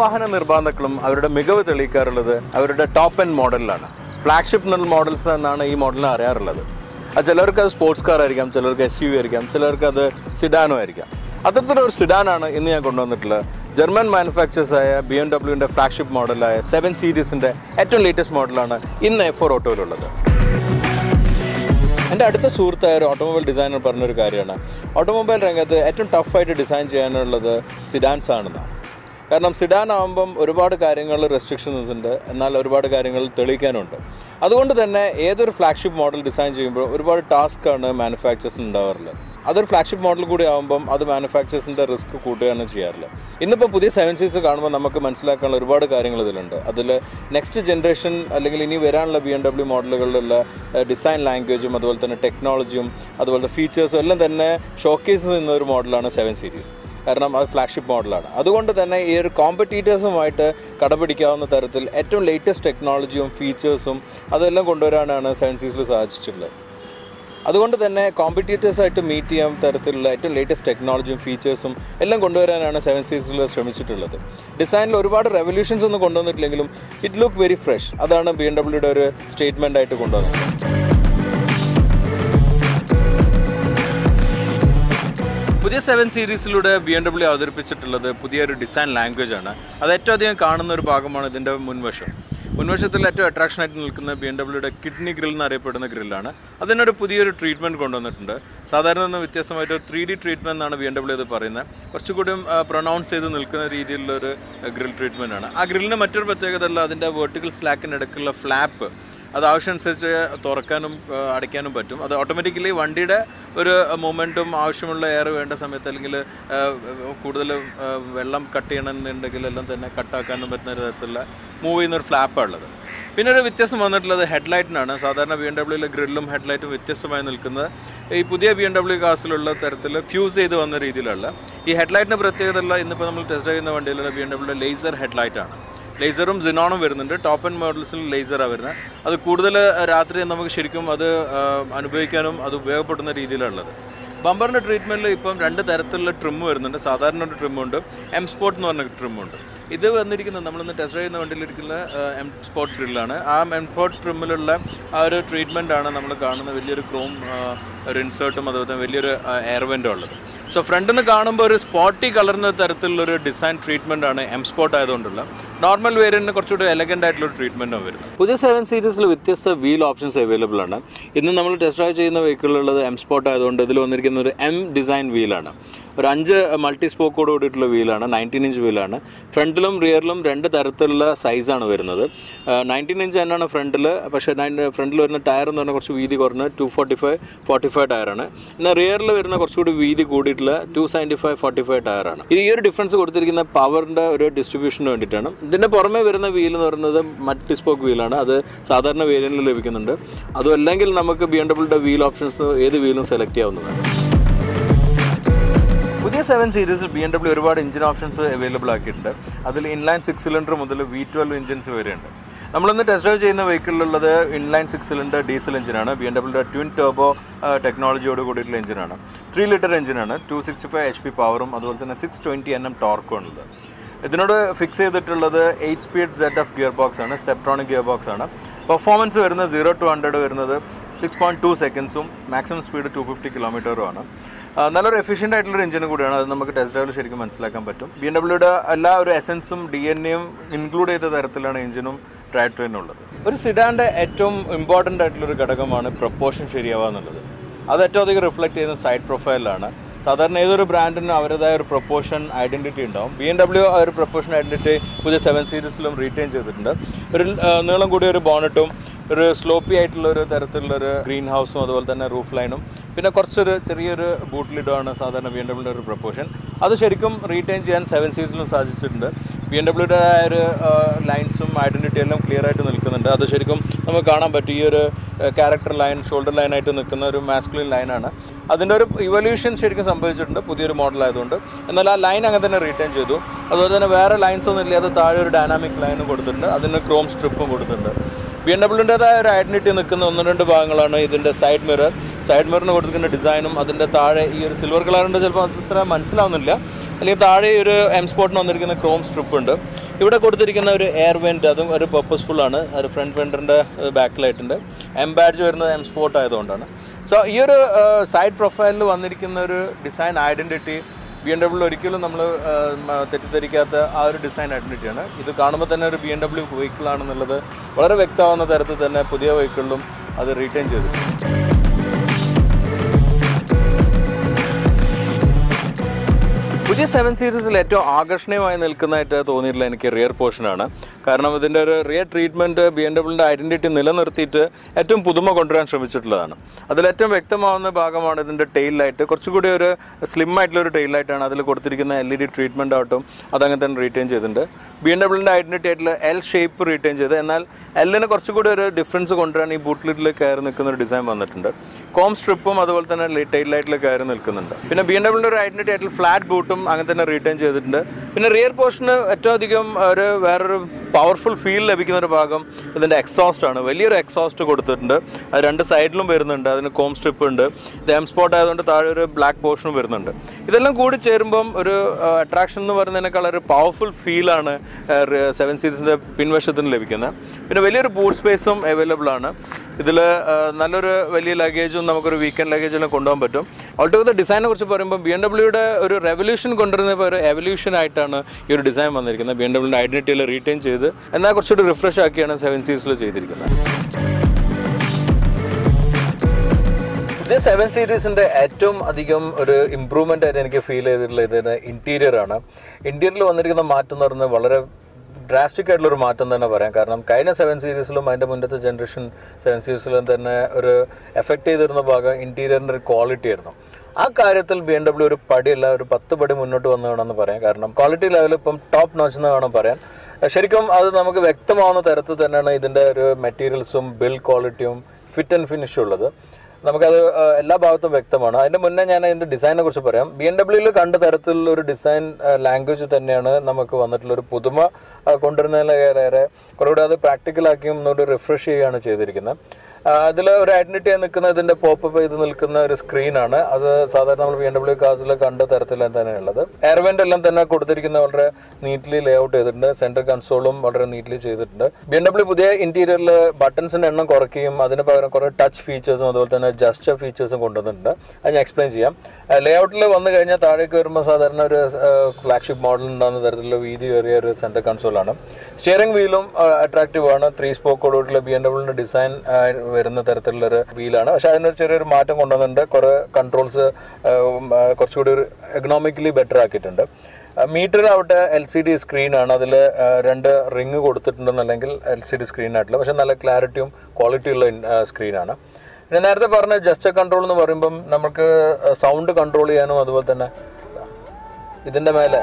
വാഹന നിർമ്മാതാക്കളും അവരുടെ മികവ് തെളിയിക്കാറുള്ളത് അവരുടെ ടോപ്പ് എൻഡ് മോഡലിലാണ് ഫ്ലാഗ്ഷിപ്പ് എന്നുള്ള മോഡൽസ് എന്നാണ് ഈ മോഡലിനെ അറിയാറുള്ളത് അത് ചിലർക്ക് അത് സ്പോർട്സ് കാർ ആയിരിക്കാം ചിലർക്ക് എസ് യു വി ആയിരിക്കാം ചിലർക്ക് അത് സിഡാനോ ആയിരിക്കാം അത്തരത്തിലൊരു സിഡാനാണ് ഇന്ന് ഞാൻ കൊണ്ടുവന്നിട്ടുള്ളത് ജർമ്മൻ മാനുഫാക്ചേഴ്സായ ബി എം ഡബ്ല്യുവിൻ്റെ ഫ്ലാഗ്ഷിപ്പ് മോഡലായ സെവൻ സീരീസിൻ്റെ ഏറ്റവും ലേറ്റസ്റ്റ് മോഡലാണ് ഇന്ന് എ ഫോർ ഓട്ടോയിലുള്ളത് എൻ്റെ അടുത്ത സുഹൃത്തായ ഒരു ഓട്ടോമൊബൈൽ ഡിസൈനർ പറഞ്ഞൊരു കാര്യമാണ് ഓട്ടോമൊബൈൽ രംഗത്ത് ഏറ്റവും ടഫായിട്ട് ഡിസൈൻ ചെയ്യാനുള്ളത് സിഡാൻസ് ആണെന്നാണ് കാരണം സിഡാൻ ആകുമ്പം ഒരുപാട് കാര്യങ്ങൾ റെസ്ട്രിക്ഷൻസ് ഉണ്ട് എന്നാൽ ഒരുപാട് കാര്യങ്ങൾ തെളിയിക്കാനുണ്ട് അതുകൊണ്ട് തന്നെ ഏതൊരു ഫ്ലാഗ്ഷിപ്പ് മോഡൽ ഡിസൈൻ ചെയ്യുമ്പോൾ ഒരുപാട് ടാസ്ക്കാണ് മാനുഫാക്ചേഴ്സിന് ഉണ്ടാവാറുള്ളത് അതൊരു ഫ്ലാഗ്ഷിപ്പ് മോഡൽ കൂടി ആകുമ്പം അത് മാനുഫാക്ചേഴ്സിൻ്റെ റിസ്ക് കൂട്ടുകയാണ് ചെയ്യാറുള്ളത് ഇന്നിപ്പോൾ പുതിയ സെവൻ സീസ് കാണുമ്പോൾ നമുക്ക് മനസ്സിലാക്കാനുള്ള ഒരുപാട് കാര്യങ്ങൾ ഇതിലുണ്ട് അതിൽ നെക്സ്റ്റ് ജനറേഷൻ അല്ലെങ്കിൽ ഇനി വരാനുള്ള ബി എം ഡബ്ല്യു മോഡലുകളിലുള്ള ഡിസൈൻ ലാംഗ്വേജും അതുപോലെ തന്നെ ടെക്നോളജിയും അതുപോലത്തെ ഫീച്ചേഴ്സും എല്ലാം തന്നെ ഷോക്കേസ് ചെയ്യുന്ന ഒരു മോഡലാണ് സെവൻ സീരീസ് കാരണം അത് ഫ്ലാഗ്ഷിപ്പ് മോഡലാണ് അതുകൊണ്ട് തന്നെ ഈ ഒരു കോമ്പറ്റീറ്റേഴ്സുമായിട്ട് കടപിടിക്കാവുന്ന തരത്തിൽ ഏറ്റവും ലേറ്റസ്റ്റ് ടെക്നോളജിയും ഫീച്ചേഴ്സും അതെല്ലാം കൊണ്ടുവരാനാണ് സെവൻ സീരീസിൽ സാധിച്ചിട്ടുള്ളത് അതുകൊണ്ട് തന്നെ കോമ്പറ്റീറ്റേഴ്സായിട്ട് മീറ്റ് ചെയ്യാൻ തരത്തിലുള്ള ഏറ്റവും ലേറ്റസ്റ്റ് ടെക്നോളജിയും ഫീച്ചേഴ്സും എല്ലാം കൊണ്ടുവരാനാണ് സെവൻ സീരീസിൽ ശ്രമിച്ചിട്ടുള്ളത് ഡിസൈനിൽ ഒരുപാട് റെവല്യൂഷൻസ് ഒന്നും കൊണ്ടുവന്നിട്ടില്ലെങ്കിലും ഇറ്റ് ലുക്ക് വെരി ഫ്രഷ് അതാണ് ബി എം ഡബ്ല്യൂയുടെ ഒരു സ്റ്റേറ്റ്മെൻ്റ് ആയിട്ട് കൊണ്ടുവന്നത് പുതിയ സെവൻ സീരീസിലൂടെ ബി എം ഡബ്ല്യു അവതരിപ്പിച്ചിട്ടുള്ളത് പുതിയൊരു ഡിസൈൻ ലാംഗ്വേജ് ആണ് അത് ഏറ്റവും അധികം കാണുന്ന ഒരു ഭാഗമാണ് ഇതിൻ്റെ മുൻവശം മുൻവശത്തിൽ ഏറ്റവും അട്രാക്ഷൻ ആയിട്ട് നിൽക്കുന്ന ബി എം ഡബ്ല്യുടെ കിഡ്നി ഗ്രിൽ എന്നറിയപ്പെടുന്ന ഗ്രില്ലാണ് അതിനൊരു പുതിയൊരു ട്രീറ്റ്മെൻറ്റ് കൊണ്ടുവന്നിട്ടുണ്ട് സാധാരണ നിന്ന് വ്യത്യസ്തമായിട്ട് ത്രീ ഡി ട്രീറ്റ്മെൻറ്റ് എന്നാണ് ബി എം ഡബ്ല്യു ഇത് പറയുന്നത് കുറച്ചുകൂടിയും പ്രൊനൗൺസ് ചെയ്ത് നിൽക്കുന്ന രീതിയിലുള്ള ഒരു ഗ്രിൽ ട്രീറ്റ്മെൻ്റ് ആണ് ആ ഗ്രില്ലിന് മറ്റൊരു പ്രത്യേകത ഉള്ള അതിൻ്റെ വെർട്ടിക്കൽ സ്ലാക്കിൻ്റെ ഇടയ്ക്കുള്ള ഫ്ലാപ്പ് അത് ആവശ്യമനുസരിച്ച് തുറക്കാനും ആ, അടയ്ക്കാനും പറ്റും അത് ഓട്ടോമാറ്റിക്കലി വണ്ടിയുടെ ഒരു മൂമെൻറ്റും ആവശ്യമുള്ള എയർ വേണ്ട സമയത്ത് അല്ലെങ്കിൽ ആ, കൂടുതൽ ആ, വെള്ളം കട്ട് ചെയ്യണമെന്നുണ്ടെങ്കിൽ എല്ലാം തന്നെ കട്ടാക്കാനും പറ്റുന്ന തരത്തിലുള്ള മൂവ് ചെയ്യുന്ന ഒരു ഫ്ലാപ്പാണ് ഉള്ളത് പിന്നെ ഒരു വ്യത്യാസം വന്നിട്ടുള്ളത് ഹെഡ്ലൈറ്റിനാണ് സാധാരണ ബി എം ഡബ്ല്യൂയിലെ ഗ്രില്ലും ഹെഡ്ലൈറ്റും വ്യത്യസ്തമായി നിൽക്കുന്നത് ഈ പുതിയ ബി എം ഡബ്ല്യു കാസിലുള്ള തരത്തിൽ ഫ്യൂസ് ചെയ്ത് വന്ന രീതിയിലുള്ള ഈ ഹെഡ്ലൈറ്റിന് പ്രത്യേകത ഉള്ള ഇന്നിപ്പോൾ നമ്മൾ ടെസ്റ്റ് ചെയ്യുന്ന വണ്ടിയിലുള്ള ബി എം ഡബ്ല്യു ലേസർ ഹെഡ്ലൈറ്റാണ് ലേസറും സിനോണും വരുന്നുണ്ട് ടോപ്പ് ആൻഡ് മോഡൽസിൽ ലേസറാണ് വരുന്നത് അത് കൂടുതൽ രാത്രി നമുക്ക് ശരിക്കും അത് ആ, അനുഭവിക്കാനും അത് ഉപയോഗപ്പെടുന്ന രീതിയിലുള്ളത് ബമ്പറിൻ്റെ ട്രീറ്റ്മെൻറ്റിൽ ഇപ്പം രണ്ട് തരത്തിലുള്ള ട്രിം വരുന്നുണ്ട് സാധാരണ ഒരു ട്രിമ്മുണ്ട് എം സ്പോട്ട് എന്ന് പറഞ്ഞ ട്രിമ്മുണ്ട് ഇത് വന്നിരിക്കുന്നത് നമ്മളിന്ന് ടെസ്റ്റ് ചെയ്യുന്ന വണ്ടിയിലിരിക്കുന്ന എം സ്പോട്ട് ഡ്രില്ലാണ് ആ എം സ്പോട്ട് ട്രിമ്മിലുള്ള ആ ഒരു ട്രീറ്റ്മെൻ്റ് ആണ് നമ്മൾ കാണുന്ന വലിയൊരു ക്രോം ഒരു ഇൻസേർട്ടും അതുപോലെ തന്നെ വലിയൊരു എയർ വെൻറ്റും ഉള്ളത് സോ ഫ്രണ്ടിൽ നിന്ന് കാണുമ്പോൾ ഒരു സ്പോട്ടി കളർന്ന തരത്തിലുള്ള ഒരു ഡിസൈൻ ട്രീറ്റ്മെൻ്റ് ആണ് എം സ്പോട്ട് ആയതുകൊണ്ടുള്ള നോർമൽ വേരിയന്റിന് കുറച്ചുകൂടി എലഗൻ്റ് ആയിട്ടുള്ള ഒരു ട്രീറ്റ്മെൻറ്റാണ് വരുന്നത് പുതിയ സെവൻ സീരീസിൽ വ്യത്യസ്ത വീൽ ഓപ്ഷൻസ് അവൈലബിൾ ആണ് ഇന്ന് നമ്മൾ ടെസ്റ്റ് ഡ്രൈവ് ചെയ്യുന്ന വെഹിക്കിളുള്ളത് എം സ്പോട്ട് ആയതുകൊണ്ട് ഇതിൽ വന്നിരിക്കുന്ന ഒരു എം ഡിസൈൻ വീലാണ് ഒരു അഞ്ച് മൾട്ടി സ്പോക്കോട് കൂടിയിട്ടുള്ള വീലാണ് നയൻറ്റീൻ ഇഞ്ച് വീലാണ് ഫ്രണ്ടിലും റിയറിലും രണ്ട് തരത്തിലുള്ള സൈസാണ് വരുന്നത് നയൻറ്റീൻ ഇഞ്ച് തന്നെയാണ് ഫ്രണ്ടിൽ പക്ഷേ ഫ്രണ്ടിൽ വരുന്ന ടയർ എന്ന് പറഞ്ഞാൽ കുറച്ച് വീതി കുറഞ്ഞ two forty five forty five ടയറാണ് എന്നാൽ റിയറിൽ വരുന്ന കുറച്ചുകൂടി വീതി കൂടിയിട്ടുള്ള two seventy five forty five ടയറാണ് ഇത് ഈ ഒരു ഡിഫറൻസ് കൊടുത്തിരിക്കുന്ന പവറിൻ്റെ ഒരു ഡിസ്ട്രിബ്യൂഷന് വേണ്ടിയിട്ടാണ് ഇതിൻ്റെ പുറമെ വരുന്ന വീൽ എന്ന് പറയുന്നത് മൾട്ടി സ്പോക്ക് വീലാണ് അത് സാധാരണ വേരിയൻറ്റിൽ ലഭിക്കുന്നുണ്ട് അതും അല്ലെങ്കിൽ നമുക്ക് ബി എം ഡബ്ല്യൂയുടെ വീൽ ഓപ്ഷൻസ് ഏത് വീലും സെലക്ട് ചെയ്യാവുന്നതാണ് പുതിയ സെവൻ സീരീസിൽ ബി എം ഡബ്ല്യു ഒരുപാട് എഞ്ചിൻ ഓപ്ഷൻസ് അവൈലബിൾ ആക്കിയിട്ടുണ്ട് അതിൽ ഇൻലൈൻ സിക്സ് സിലിണ്ടർ മുതൽ വി ട്വൽവ് എഞ്ചിൻസ് വരെയുണ്ട് നമ്മളിന്ന് ടെസ്റ്റ് ഡ്രൈവ് ചെയ്യുന്ന വെഹിക്കിളിലുള്ളത് ഇൻലൈൻ സിക്സ് സിലിണ്ടർ ഡീസൽ എഞ്ചിനാണ് ബി എം ഡബ്ല്യൂടെ ട്വിൻ ടർബോ ടെക്നോളജിയോട് കൂടിയിട്ടുള്ള എഞ്ചിനാണ് ത്രീ ലിറ്റർ എഞ്ചിനാണ് two sixty five H P പവറും അതുപോലെ തന്നെ സിക്സ് ട്വൻറ്റി എൻ എം ടോർക്കും ഉള്ളത് ഇതിനോട് ഫിക്സ് ചെയ്തിട്ടുള്ളത് eight speed set of gear box ആണ് സ്റ്റെപ്ട്രോണിക് ഗിയർ ബോക്സ് ആണ് പെർഫോമൻസ് വരുന്നത് സീറോ ടു ഹൺഡ്രഡ് വരുന്നത് സിക്സ് പോയിൻറ്റ് ടു സെക്കൻഡ്സും മാക്സിമം സ്പീഡ് ടു ഫിഫ്റ്റി കിലോമീറ്ററും ആണ് ആ, നല്ലൊരു എഫിഷ്യൻ്റ് ആയിട്ടുള്ള എഞ്ചിനും കൂടിയാണ് അത് നമുക്ക് ടെസ്റ്റ് ഡ്രൈവിൽ ശരിക്കും മനസ്സിലാക്കാൻ പറ്റും ബി എം ഡബ്ല്യൂയുടെ എല്ലാ ഒരു എസൻസും ഡി എൻ എയും ഇൻക്ലൂഡ് ചെയ്ത തരത്തിലാണ് എഞ്ചിനും ട്രൈ ട്രെയിനും ഉള്ളത് ഒരു സിഡാൻ്റെ ഏറ്റവും ഇമ്പോർട്ടൻ്റ് ആയിട്ടുള്ളൊരു ഘടകമാണ് പ്രൊപ്പോർഷൻ ശരിയാവുക എന്നുള്ളത് അത് ഏറ്റവും അധികം റിഫ്ലക്റ്റ് ചെയ്യുന്ന സൈഡ് പ്രൊഫൈലിലാണ് സാധാരണ ഏതൊരു ബ്രാൻഡിനും അവരുടേതായ ഒരു പ്രൊപ്പോർഷൻ ഐഡൻറ്റിറ്റി ഉണ്ടാവും ബി എം ഡബ്ല്യു ആ ഒരു പ്രൊപ്പോർഷൻ ഐഡൻറ്റിറ്റി പുതിയ സെവൻ സീരീസിലും റീറ്റെയിൻ ചെയ്തിട്ടുണ്ട് ഒരു ആ, നീളം കൂടിയ ഒരു ബോണറ്റും ഒരു സ്ലോപ്പി ആയിട്ടുള്ള ഒരു തരത്തിലുള്ള ഒരു ഗ്രീൻ ഹൗസും അതുപോലെ തന്നെ റൂഫ് ലൈനും പിന്നെ കുറച്ചൊരു ചെറിയൊരു ബൂട്ടിലിഡുമാണ് സാധാരണ ബി എം ഡബ്ല്യൂടെ ഒരു പ്രൊപ്പോർഷൻ അത് ശരിക്കും റീറ്റെയിൻ ചെയ്യാൻ സെവൻ സീരീസിലും സാധിച്ചിട്ടുണ്ട് ബി എം ഡബ്ല്യൂടെ ഒരു ലൈൻസും ഐഡൻറ്റിറ്റി എല്ലാം ക്ലിയർ ആയിട്ട് നിൽക്കുന്നുണ്ട് അത് ശരിക്കും നമുക്ക് കാണാൻ പറ്റും ഈ ഒരു ക്യാരക്ടർ ലൈൻ ഷോൾഡർ ലൈനായിട്ട് നിൽക്കുന്ന ഒരു മാസ്കുലിൻ ലൈനാണ് അതിൻ്റെ ഒരു ഇവല്യൂഷൻ ശരിക്കും സംഭവിച്ചിട്ടുണ്ട് പുതിയൊരു മോഡൽ ആയതുകൊണ്ട് എന്നാൽ ആ ലൈൻ അങ്ങനെ തന്നെ റീറ്റെയിൻ ചെയ്തു അതുപോലെ തന്നെ വേറെ ലൈൻസ് ഒന്നും ഇല്ലാതെ താഴെ ഒരു ഡൈനാമിക് ലൈനും കൊടുത്തിട്ടുണ്ട് അതിന് ക്രോം സ്ട്രിപ്പും കൊടുത്തിട്ടുണ്ട് ബി എം ഡബ്ല്യൂൻ്റെതായ ഒരു ഐഡൻറ്റിറ്റി നിൽക്കുന്ന ഒന്ന് രണ്ട് ഭാഗങ്ങളാണ് ഇതിൻ്റെ സൈഡ് മിറർ സൈഡ് മിററിന് കൊടുത്തിരിക്കുന്ന ഡിസൈനും അതിൻ്റെ താഴെ ഈ ഒരു സിൽവർ കളറിൻ്റെ ചിലപ്പോൾ അത്ര മനസ്സിലാവുന്നില്ല അല്ലെങ്കിൽ താഴെ ഈ ഒരു എം സ്പോട്ടിന് വന്നിരിക്കുന്ന ക്രോം സ്ട്രിപ്പ് ഉണ്ട് ഇവിടെ കൊടുത്തിരിക്കുന്ന ഒരു എയർ വെൻറ്റ് അതും ഒരു പർപ്പസ്ഫുൾ ആണ് ഒരു ഫ്രണ്ട് വെൻഡറിൻ്റെ ബാക്കിലായിട്ടുണ്ട് എം ബാഡ്ജ് വരുന്നത് എം സ്പോട്ട് ആയതുകൊണ്ടാണ് സോ ഈ ഒരു സൈഡ് പ്രൊഫൈലിൽ വന്നിരിക്കുന്ന ഒരു design identity B M W ഒരിക്കലും നമ്മൾ തെറ്റിദ്ധരിക്കാത്ത ആ ഒരു ഡിസൈൻ ഐഡൻറ്റിറ്റിയാണ് ഇത് കാണുമ്പോൾ തന്നെ ഒരു ബി എം ഡബ്ല്യു വെഹിക്കിളാണെന്നുള്ളത് വളരെ വ്യക്തമാവുന്ന തരത്തിൽ തന്നെ പുതിയ വെഹിക്കിളിലും അത് റീറ്റെയിൻ ചെയ്തിട്ടുണ്ട് പുതിയ സെവൻ സീരീസിൽ ഏറ്റവും ആകർഷണീയമായി നിൽക്കുന്നതായിട്ട് തോന്നിയിട്ടുള്ള എനിക്ക് റിയർ പോർഷനാണ് കാരണം ഇതിൻ്റെ ഒരു റിയർ ട്രീറ്റ്മെൻറ്റ് ബി എം ഡബ്ല്യൂൻ്റെ ഐഡൻറ്റിറ്റി നിലനിർത്തിയിട്ട് ഏറ്റവും പുതുമ കൊണ്ടുവരാൻ ശ്രമിച്ചിട്ടുള്ളതാണ് അതിൽ ഏറ്റവും വ്യക്തമാവുന്ന ഭാഗമാണ് ഇതിൻ്റെ ടെയിൽ ലൈറ്റ് കുറച്ചുകൂടി ഒരു സ്ലിം ആയിട്ടുള്ള ഒരു ടെയിൽ ലൈറ്റാണ് അതിൽ കൊടുത്തിരിക്കുന്ന എൽ ഇ ഡി ട്രീറ്റ്മെൻറ്റ് ആവട്ടും അതങ്ങനെ തന്നെ റീറ്റെയിൻ ചെയ്തിട്ടുണ്ട് ബി എം ഡബ്ല്യൂൻ്റെ ഐഡൻറ്റിറ്റി ആയിട്ടുള്ള എൽ ഷേപ്പ് റീറ്റെയിൻ ചെയ്ത് എന്നാൽ എല്ലിന് കുറച്ചുകൂടി ഒരു ഡിഫറൻസ് കൊണ്ടുവരാൻ ഈ ബൂട്ട്ലിറ്റിൽ കയറി നിൽക്കുന്ന ഒരു ഡിസൈൻ വന്നിട്ടുണ്ട് കോം സ്ട്രിപ്പും അതുപോലെ തന്നെ ടെയിൽ ലൈറ്റിൽ കയറി നിൽക്കുന്നുണ്ട് പിന്നെ ബി എം ഡബ്ല്യൂൻ്റെ ഒരു ഐഡൻറ്റിറ്റി ആയിട്ടുള്ള ഫ്ലാറ്റ് ബൂട്ടും അങ്ങനെ തന്നെ റീറ്റെയിൻ ചെയ്തിട്ടുണ്ട് പിന്നെ റിയർ പോർഷന് ഏറ്റവും അധികം ഒരു വേറൊരു പവർഫുൾ ഫീൽ ലഭിക്കുന്ന ഒരു ഭാഗം ഇതിൻ്റെ എക്സോസ്റ്റ് ആണ് വലിയൊരു എക്സോസ്റ്റ് കൊടുത്തിട്ടുണ്ട് അത് രണ്ട് സൈഡിലും വരുന്നുണ്ട് അതിന് കോം സ്ട്രിപ്പ് ഉണ്ട് ഇത് എം സ്പോട്ട് ആയതുകൊണ്ട് താഴെ ഒരു ബ്ലാക്ക് പോർഷനും വരുന്നുണ്ട് ഇതെല്ലാം കൂടി ചേരുമ്പം ഒരു അട്രാക്ഷൻ എന്ന് പറയുന്നതിനേക്കാൾ ഒരു പവർഫുൾ ഫീലാണ് സെവൻ സീരീസിൻ്റെ പിൻവശത്തിന് ലഭിക്കുന്നത് പിന്നെ വലിയൊരു ബൂട്ട് സ്പേസും അവൈലബിൾ ആണ് ഇതിൽ നല്ലൊരു വലിയ ലഗേജും നമുക്കൊരു വീക്കെൻഡ് ലഗേജെല്ലാം കൊണ്ടുപോകാൻ പറ്റും ഓൾട്ടുഗദർ ഡിസൈനെ കുറിച്ച് പറയുമ്പോൾ ബി എം ഡബ്ല്യൂയുടെ ഒരു റെവല്യൂഷൻ കൊണ്ടുവരുന്ന ഒരു എവല്യൂഷൻ ആയിട്ടാണ് ഈ ഒരു ഡിസൈൻ വന്നിരിക്കുന്നത് ബി എം ഡബ്ല്യൂൻ്റെ ഐഡൻറ്റിറ്റിയിൽ റീറ്റെയിൻ ചെയ്ത് എന്നാൽ കുറച്ചുകൂടി റിഫ്രഷ് ആക്കിയാണ് സെവൻ സീരീസിൽ ചെയ്തിരിക്കുന്നത് ഇത് സെവൻ സീരീസിൻ്റെ ഏറ്റവും അധികം ഒരു ഇമ്പ്രൂവ്മെൻ്റ് ആയിട്ട് എനിക്ക് ഫീൽ ചെയ്തിട്ടുള്ളത് ഇതിൻ്റെ ഇൻറ്റീരിയർ ആണ് ഇൻറ്റീരിയറിൽ വന്നിരിക്കുന്ന മാറ്റം എന്ന് പറയുന്നത് വളരെ ഡ്രാസ്റ്റിക് ആയിട്ടുള്ള ഒരു മാറ്റം തന്നെ പറയാം കാരണം കഴിഞ്ഞ സെവൻ സീരീസിലും അതിൻ്റെ മുന്നത്തെ ജനറേഷൻ സെവൻ സീരീസിലും തന്നെ ഒരു എഫക്റ്റ് ചെയ്തിരുന്ന ഭാഗം ഇൻറ്റീരിയറിൻ്റെ ഒരു ക്വാളിറ്റി ആയിരുന്നു ആ കാര്യത്തിൽ ബി എം ഡബ്ല്യു ഒരു പടിയല്ല ഒരു പത്ത് പടി മുന്നോട്ട് വന്നു വേണമെന്ന് പറയാം കാരണം ക്വാളിറ്റി ലെവൽ ഇപ്പം ടോപ്പ് നോച്ച് എന്ന് വേണം പറയാൻ ശരിക്കും അത് നമുക്ക് വ്യക്തമാവുന്ന തരത്തിൽ തന്നെയാണ് ഇതിൻ്റെ ഒരു മെറ്റീരിയൽസും ബിൽഡ് ക്വാളിറ്റിയും ഫിറ്റ് ആൻഡ് ഫിനിഷും ഉള്ളത് നമുക്കത് ആ, എല്ലാ ഭാഗത്തും വ്യക്തമാണ് അതിന്റെ മുന്നേ ഞാൻ അതിന്റെ ഡിസൈനെ കുറിച്ച് പറയാം ബി എം ഡബ്ല്യൂയിൽ കണ്ട തരത്തിലുള്ള ഒരു ഡിസൈൻ ലാംഗ്വേജ് തന്നെയാണ് നമുക്ക് വന്നിട്ടുള്ള ഒരു പുതുമ ആ, കൊണ്ടുവരുന്നതിലേറെ കുറച്ചുകൂടെ അത് പ്രാക്ടിക്കലാക്കിയും ഒന്നുകൂടി റിഫ്രഷ് ചെയ്യുകയാണ് ചെയ്തിരിക്കുന്നത് അതിൽ ഒരു ഐഡന്റിറ്റി ആയി നിൽക്കുന്ന ഇതിന്റെ പോപ്പപ്പ് ചെയ്ത് നിൽക്കുന്ന ഒരു സ്ക്രീനാണ് അത് സാധാരണ നമ്മൾ ബി എം ഡബ്ല്യു കാസിൽ കണ്ട തരത്തിൽ തന്നെയുള്ളത് എയർവെന്റ് എല്ലാം തന്നെ കൊടുത്തിരിക്കുന്ന വളരെ നീറ്റ്ലി ലേ ഔട്ട് ചെയ്തിട്ടുണ്ട് സെൻട്രൽ കൺസോളും വളരെ നീറ്റ്ലി ചെയ്തിട്ടുണ്ട് ബി എം ഡബ്ല്യു പുതിയ ഇന്റീരിയറിൽ ബട്ടൺസിന്റെ എണ്ണം കുറയ്ക്കുകയും അതിന് പകരം കുറെ ടച്ച് ഫീച്ചേഴ്സും അതുപോലെ തന്നെ ജസ്റ്റർ ഫീച്ചേഴ്സും കൊണ്ടുവന്നിട്ടുണ്ട് അത് ഞാൻ എക്സ്പ്ലെയിൻ ചെയ്യാം ലേ ഔട്ടിൽ വന്നു കഴിഞ്ഞാൽ താഴേക്ക് വരുമ്പോൾ സാധാരണ ഒരു ഫ്ലാഗ്ഷിപ്പ് മോഡൽ ഉണ്ടാകുന്ന തരത്തിലുള്ള വീതി കയറിയ ഒരു സെൻട്രൽ കൺസോളാണ് സ്റ്റിയറിംഗ് വീലും അട്രാക്റ്റീവ് ആണ് ത്രീ സ്പോക്കോടുകൂടിയുള്ള ബി എം ഡബ്ല്യൂന്റെ ഡിസൈൻ വരുന്ന തരത്തിലുള്ള ഒരു വീലാണ് പക്ഷെ അതിനൊരു ചെറിയൊരു മാറ്റം കൊണ്ടുവന്നിട്ടുണ്ട് കുറെ കൺട്രോൾസ് കുറച്ചുകൂടി ഒരു എക്കണോമിക്കലി ബെറ്റർ ആക്കിയിട്ടുണ്ട് മീറ്റർ ആവട്ടെ എൽ സി ഡി സ്ക്രീനാണ് അതിൽ രണ്ട് റിങ് കൊടുത്തിട്ടുണ്ടെന്നല്ലെങ്കിൽ എൽ സി ഡി സ്ക്രീനായിട്ടുള്ള പക്ഷെ നല്ല ക്ലാരിറ്റിയും ക്വാളിറ്റിയുള്ള സ്ക്രീനാണ് പിന്നെ നേരത്തെ പറഞ്ഞ ജസ്റ്റർ കൺട്രോൾ എന്ന് പറയുമ്പം നമുക്ക് സൗണ്ട് കൺട്രോൾ ചെയ്യാനും അതുപോലെ തന്നെ ഇതിൻ്റെ മേലെ